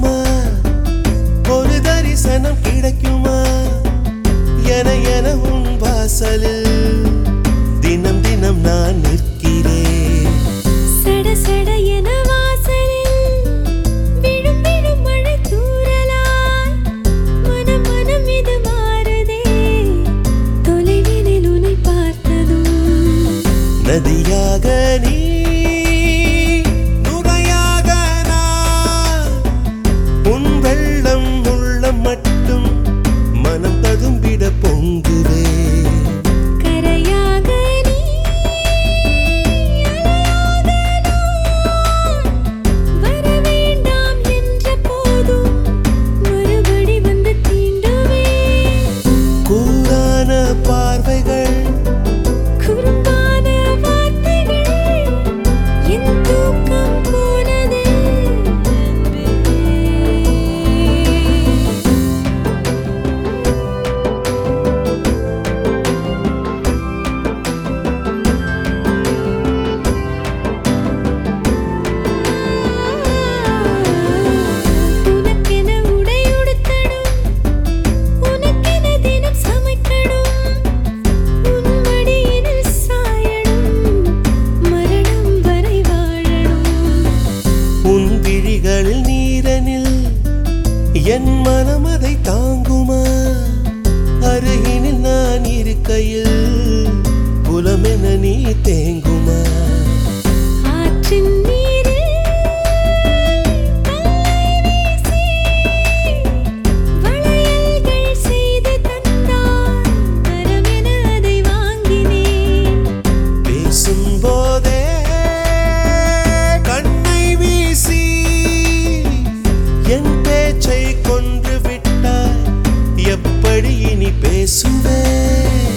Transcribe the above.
கிடைக்குமா ஒரு தரிசனம் கிடைக்குமா என என உன் வாசலில் தினம் தினம் நான் நிற்கிறேன் சட சட என வாசலில் விழும் விழும் மழை தூறலாய் மனம் மனம் இது மாறுதே தொலைவினில் உன்னை பார்த்ததும் நதியாக நீ நுரையாக நான் உன் வெள்ளம் உள்ளம் மட்டும் மனம் ததும்பிட பொங்குவே கரையாக நீ அலையாக நான் வர வேண்டாம் என்ற போதும் மறுபடி வந்து தீண்டுவேன் கூரான பார்வைகள் குறும்பான வார்த்தைகள் என் தூக்கம் போனதே உனக்கென உடை உடுத்தணும் உனக்கென தினம் சமைக்கணும் உன் மடியினில் சாயணும் மரணம் வரை வாழணும் உன் விழிகளில் நீரனில் என் மனம் அதை தாங்குமா அருகினில் நான் இருக்கையில் புலமென நீ தேங்குமா ஆற்றின் நீரில் கல்லை வீசி வளையல்கள் செய்து தந்தாய் வரமென அதை வாங்கினேன் பேசும்போதே கண்ணை வீசி என் பேச்சை கொன்று விட்டாய் எப்படி இனி பேசுவேன்